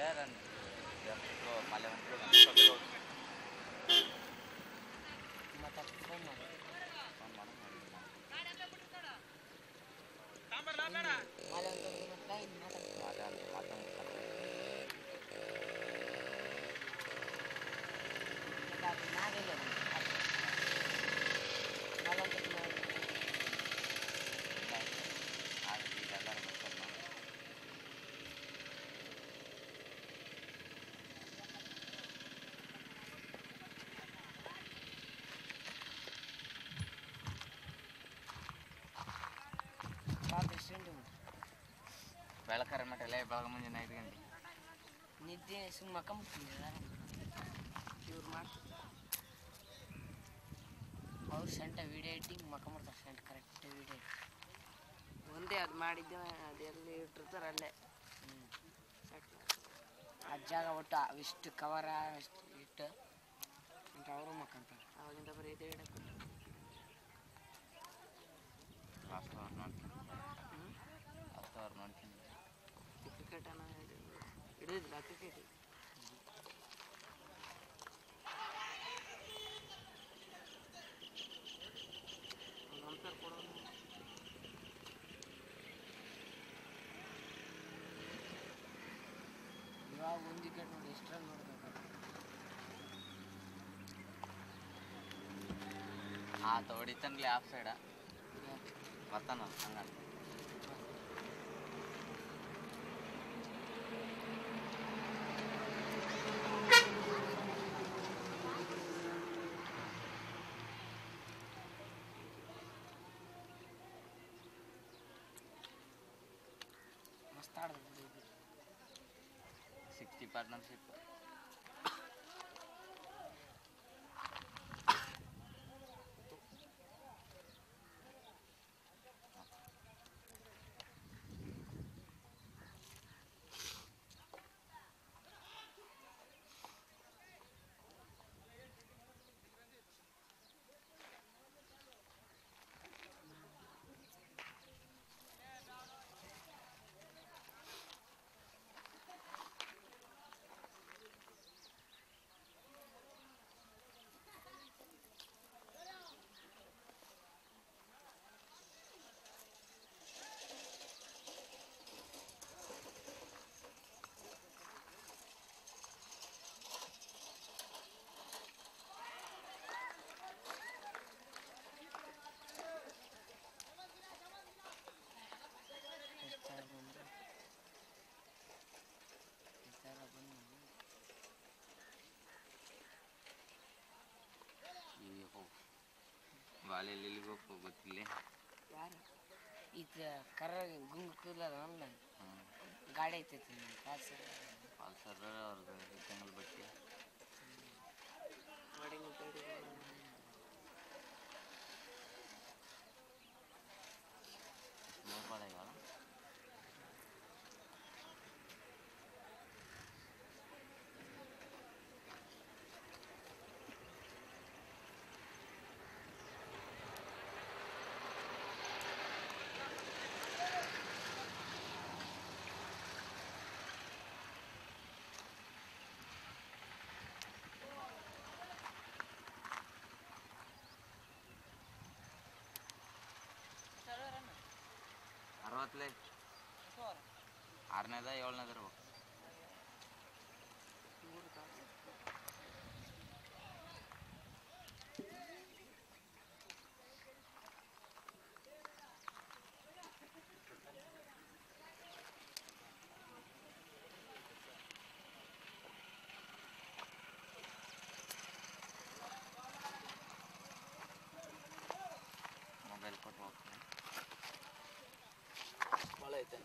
ರಂడి ಎಷ್ಟು ಮಳೆ ಬಂತು ಮತ್ತೆ ಫೋನ್ ಮಾಡಿ ಫೋನ್ ಮಾಡಿ ಮಳೆ ಉಂಟು ಮತ್ತೆ ಇನ್ನು ಮಾತಾಡ್ತೀನಿ ಮಳೆ ಅಂತ ಮಾತಾಡ್ತಾರೆ ಮತ್ತೆ ಅದು ನಾವೆಲ್ಲ ಮಳೆ ಉಂಟು ನೋಡಿ ಆದ್ರೆ ಈಗ ಎಲ್ಲರೂ ಬರ್ತಾರೆ ನೋಡಿ ರಾತ್ರಿ ಸ್ಟೆಂಡು ಬೆಳಕರ ಮಟ್ಟಲ್ಲ ಬೆಳಗ ಮುಂಜಾನೆ ಐದು ಗಂಟೆ ನಿದ್ದೆ ಸುಮ್ಮ ಮಕ್ಕಂಬಿಡ್ತೀನಿ ಇವ್ರು ಮಾಡ್ತಾರೆ ಅವ್ರು ಸೆಂಟ ವಿಡಿಯೋ ಎಡಿಟಿಂಗ್ ಮಕ್ಕಂಬಿಡ್ತಾರೆ ಸೆಂಟ್ ಕರೆಕ್ಟ್ ವಿಡಿಯೋ ಒಂದೇ ಅದು ಮಾಡಿದ್ದೆ ಅದೆಲ್ಲಿ ಇಟ್ಟಿರ್ತಾರೆ ಅಲ್ಲೇ ಆ ಜಾಗ ಒಟ್ಟು ಅವಿಷ್ಟು ಕವರ ಅಷ್ಟು ಇಟ್ಟು ಅಂತ ಅವರು ಮಕ್ಕಂತಾರೆ ಅವಾಗಿಂದ ಬರೀ ಇದೇ ಇಡಕ್ಕೆ ಲಾಸ್ಟ್ ಅವರ್ ನೋಡ್ತೀನಿ ಲಾಸ್ಟ್ ಅವರ್ ನೋಡ್ತೀನಿ ಕ್ರಿಕೆಟ್ ಅನ್ನ ಹಿಡಿದಿಲ್ಲ ಕ್ರಿಕೆಟ್ ಅಂಪೇರ್ ಕೊಡೋದು ಇವಾಗ ಒಂದು ವಿಕೆಟ್ ನೋಡಿ ಎಷ್ಟು ರನ್ ನೋಡ್ಬೇಕು ಆತ ಹೊಡಿತಾನ್ಲಿ ಆಫ್ ಸೈಡ ಬರ್ತಾನ ಹಂಗ ಮಸ್ತ್ ಆಡ್ಬೇಕು ಬಿಡಿ ಇದು. ಸಿಕ್ಸ್ಟಿ ಪಾರ್ಟ್ನರ್ಶಿಪ್ ಎಷ್ಟು ಥರ ಬಂದು ಈ ಥರ ಬಂದು ಈಗ ಹೋಗು ಬಾಲೆಯಲ್ಲಿ ಎಲ್ಲಿಗೆ ಹೋಗ್ಬೇಕು ಗೊತ್ತಿಲ್ಲ ಯಾರು ಇದು ಕರ ಗುಂಗು ಕೂದಲದ ಅಲ್ಲ ಹ್ಞೂ ಗಾಡಿ ಐತೈತಿ ಕಾಸು ಪಾಲ್ಸರ್ ಅವ್ರದ್ದು ತಿಂಗಳ ಬಟ್ಟಿ ವಡಿಂಗ್ ಅಂತ ಹಿಡಿದು ನೋಡ್ಬೋದಾಗಲ್ಲ ಅರವತ್ತಲೇ ಆರನೇದ ಏಳನೇದ ಇರ್ಬೇಕು ಮೂರು ತಾಸು ಮೊಬೈಲ್ ಕೊಟ್ಟು ಹೋಗ್ತೀನಿ ಭಾಳ ಐತೆ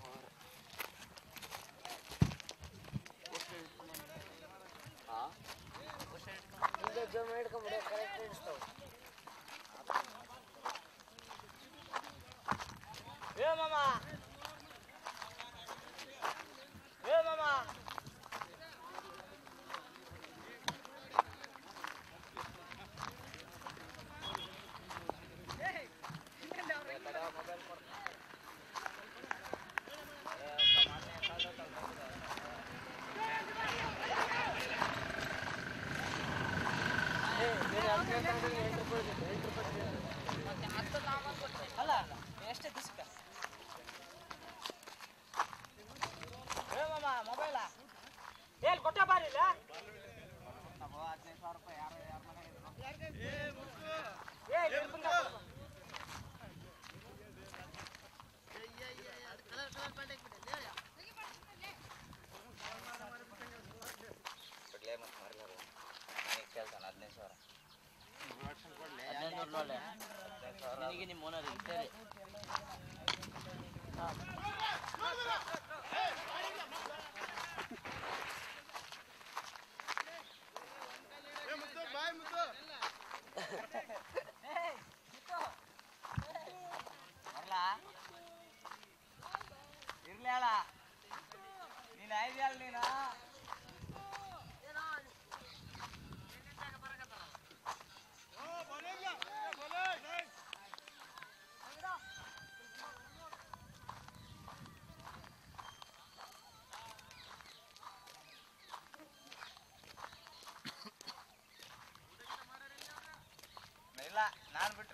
ಹಾಂ ಹಿಂಗೆ ಜೋಮ್ ಹಿಡ್ಕೊಂಬಿಡು ಕರೆಕ್ಟ್ ಹಿಡಿಸ್ತಾವ ಏ ಮಾಮ ಏ ಮಾಮ ಏ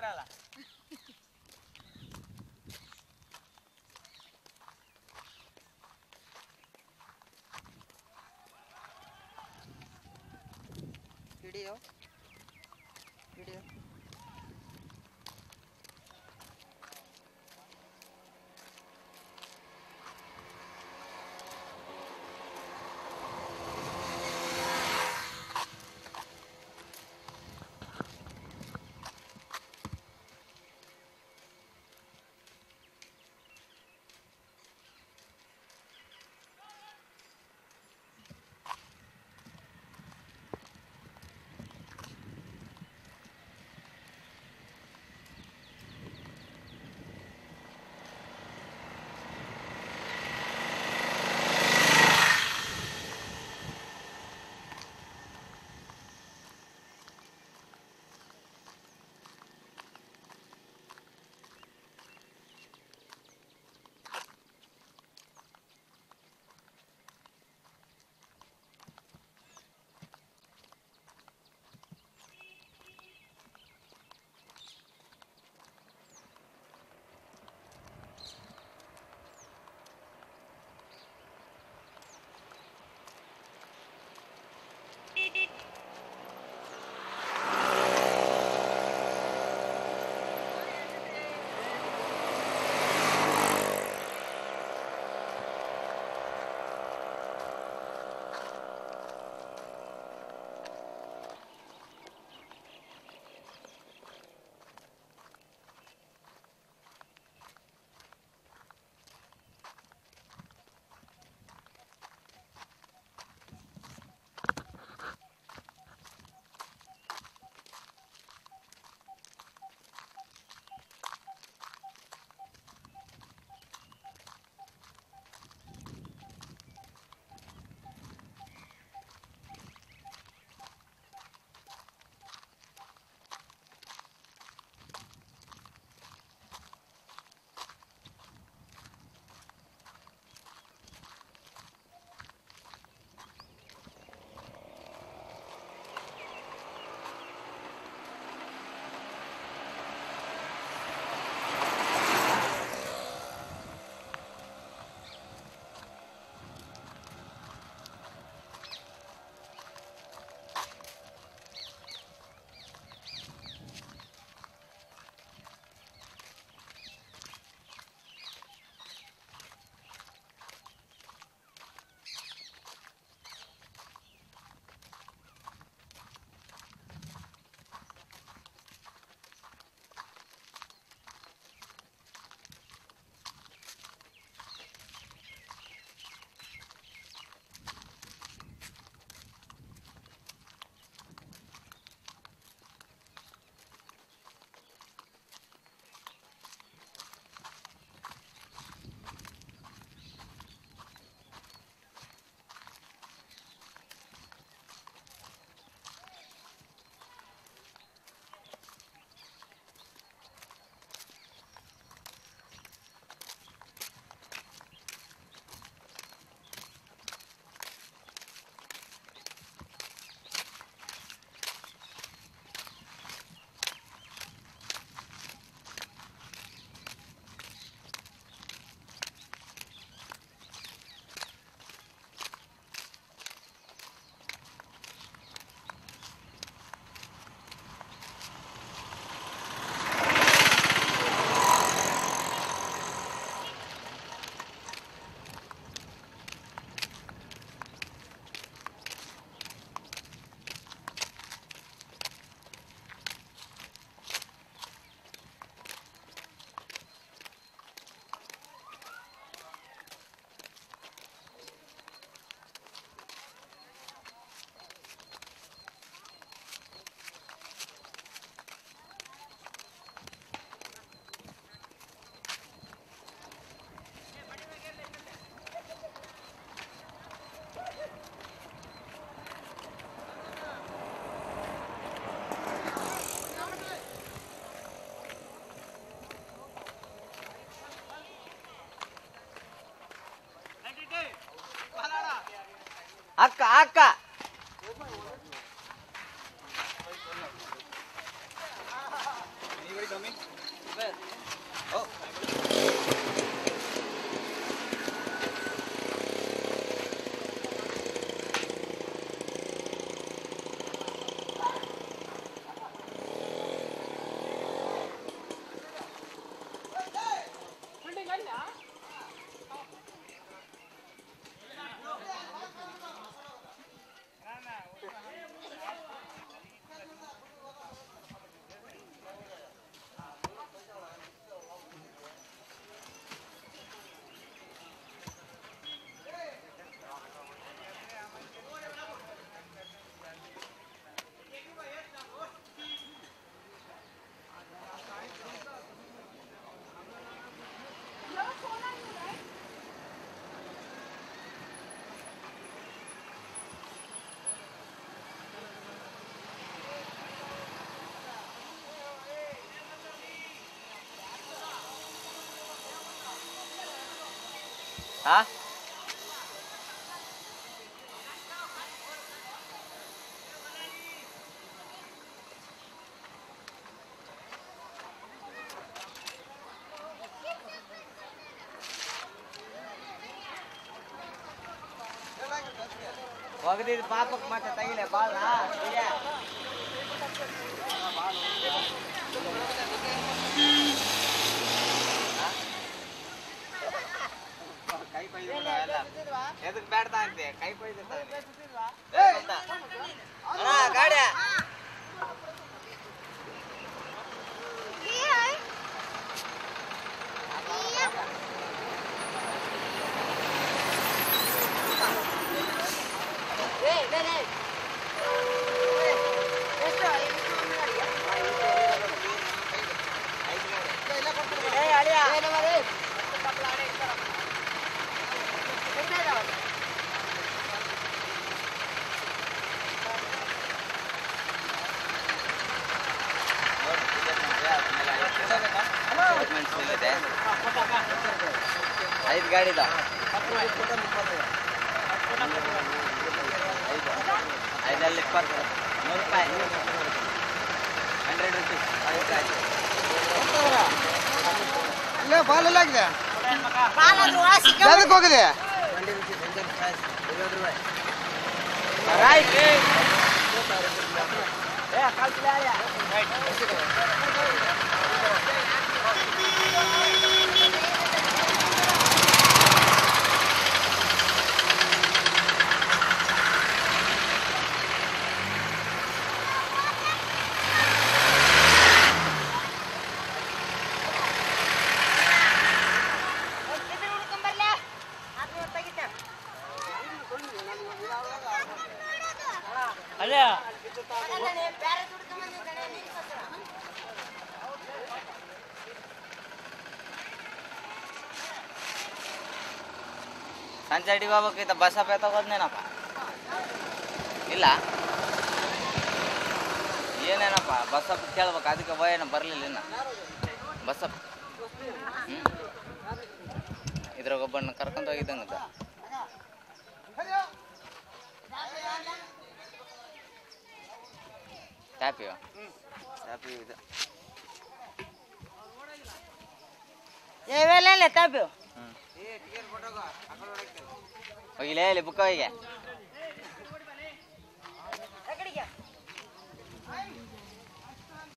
ಅಲ್ಲ ಹಿಡಿಯೋ ಹಿಡಿಯೋ ಅಕ್ಕ ಅಕ್ಕ ಇವರಿಗೆ ಹಾ ಒಗದಿದ್ ಪಾಪಕ್ ಮತ್ತೆ ತೆಗಿಲೆ ಬಾಳ ಕೈ ಕೊಯ್ದು ಎದಕ್ ಬ್ಯಾಡ್ತಾ ಅಂತೆ ಕೈ ಕೊಯ್ದಿರ್ತಾನೆ ಅಣ್ಣ ಗಾಡಿ ಐದು ಗಾಡಿದ ಐದಲ್ಲಿ ಇಪ್ಪತ್ತು ನೂರು ರೂಪಾಯಿ ಹಂಡ್ರೆಡ್ ರುಪೀಸ್ ಐದು ಗಾಡಿ ಇಲ್ಲೇ ಬಾಲ್ ಎಲ್ಲ ಆಗಿದೆ ಯಾವ್ದಕ್ಕೆ ಹೋಗಿದೆ ಸಂಜೆ ಅಡಿಗೆ ಹೋಗ್ಬೇಕಿತ್ತ ಬಸ್ ಅಪ್ಪ ತಗೋದ್ನೇನಪ್ಪ ಇಲ್ಲ ಏನೇನಪ್ಪ ಬಸ್ ಅಪ್ಪ ಕೇಳ್ಬೇಕು ಅದಕ್ಕೆ ಭಯ ಏನೋ ಬರಲಿಲ್ಲ ಇನ್ನು ಬಸ್ ಅಪ್ಪ ಹ್ಞೂ ಇದ್ರಾಗ ಒಬ್ಬನ ಕರ್ಕೊಂಡು ಹೋಗಿದ್ದಂಗದ ಟ್ಯಾಪಿಯೋ ಟ್ಯಾಪಿ ಇದು ಏವೆಲ್ಲ ತಾಬ್ಯು ಹೋಗಿಲೇ ಇಲ್ಲಿ ಬುಕ್ಕ ಹೋಗಿ